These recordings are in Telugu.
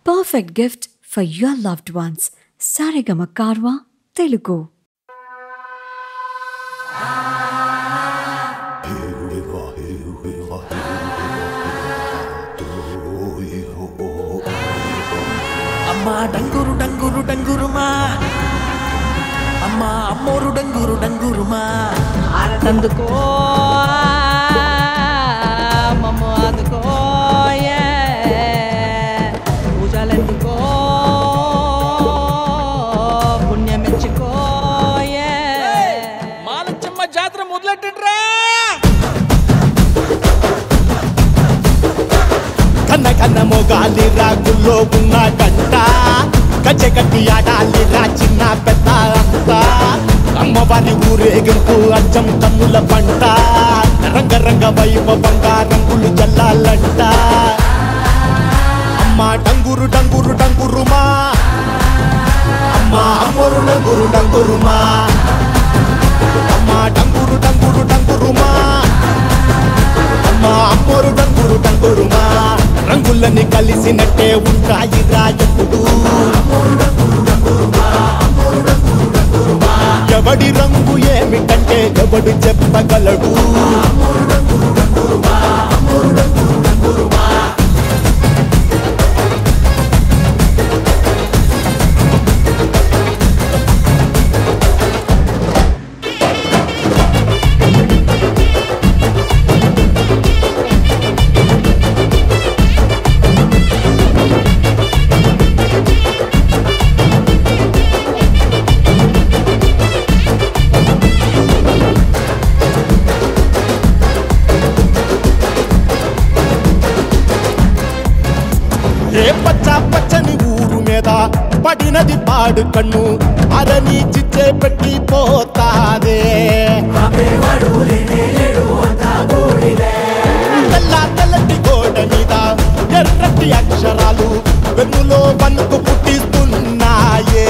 perfect gift for your loved ones. Sarigama Karwa, Telugu. అమ్మా డంగురు డంగురు డంగురుమా అమ్మా అమ్మోరు డంగురు డంగురుమా ఆరతందుకో మమ్మ అందుకో పూజలెందుకో పుణ్యమెచ్చుకో మాలచ్చమ్మ జాతర మొదలెట్టండ్రా కన్న కన్న మొగాలి రాగుల్లో ఉన్న గంట గజ్జె కట్టి ఆడాలి రా చిన్న పెద్ద అంతా అమ్మవారి ఊరేగింపు అచ్చం కన్నుల పంట రంగ రంగ వైభవంగా రంగులు జల్లాలంట అమ్మ డంగురు డంగురు డంగురుమా అమ్మ అమ్మోరు డంగురు డంగురుమా అమ్మ డంగురు డంగురు డంగురుమా అమ్మా అమ్మోరు డంగురు డంగురుమా రంగులని కలిసినట్టే ఉంటాయి రాజపుడు ఎవడి రంగు ఏమిటంటే ఎవడు చెప్పగలడు ఏ పచ్చ పచ్చని ఊరు మీద పడినది పాడు కన్ను అరని చిచ్చే పెట్టి పోతాదే తెల్ల తెల్లటి గోడ మీద ఎర్రటి అక్షరాలు వెన్నులో వణుకు పుట్టిస్తున్నాయే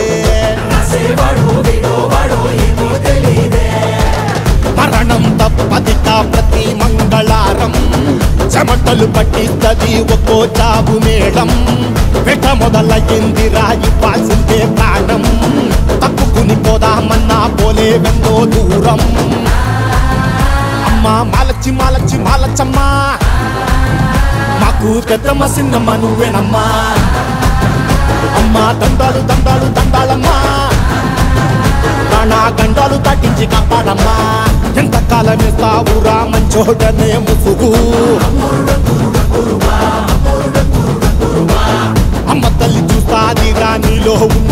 మరణం తప్పదిక ప్రతి మంగళారం చెమటలు పట్టిస్తది ఒక్కో చావు మేళం వెట మొదలయ్యింది రాయి పాల్సిందే ప్రాణం తప్పుకుని పోదామన్నా పోలే వెందో దూరం అమ్మా మాలచ్చి మాలచ్చి మాలచ్చమ్మా మాకు పెద్దమ్మ సిన్నమ్మ నువ్వేనమ్మా అమ్మా దండాలు దండాలు దండాలమ్మా ప్రాణా గండాలు దాటించి కాపాడమ్మా ఎంత కాలం ఇస్తావురా మంచోటనే ముసుగు అమ్మ తల్లి చూస్తాది నీలో ఉన్న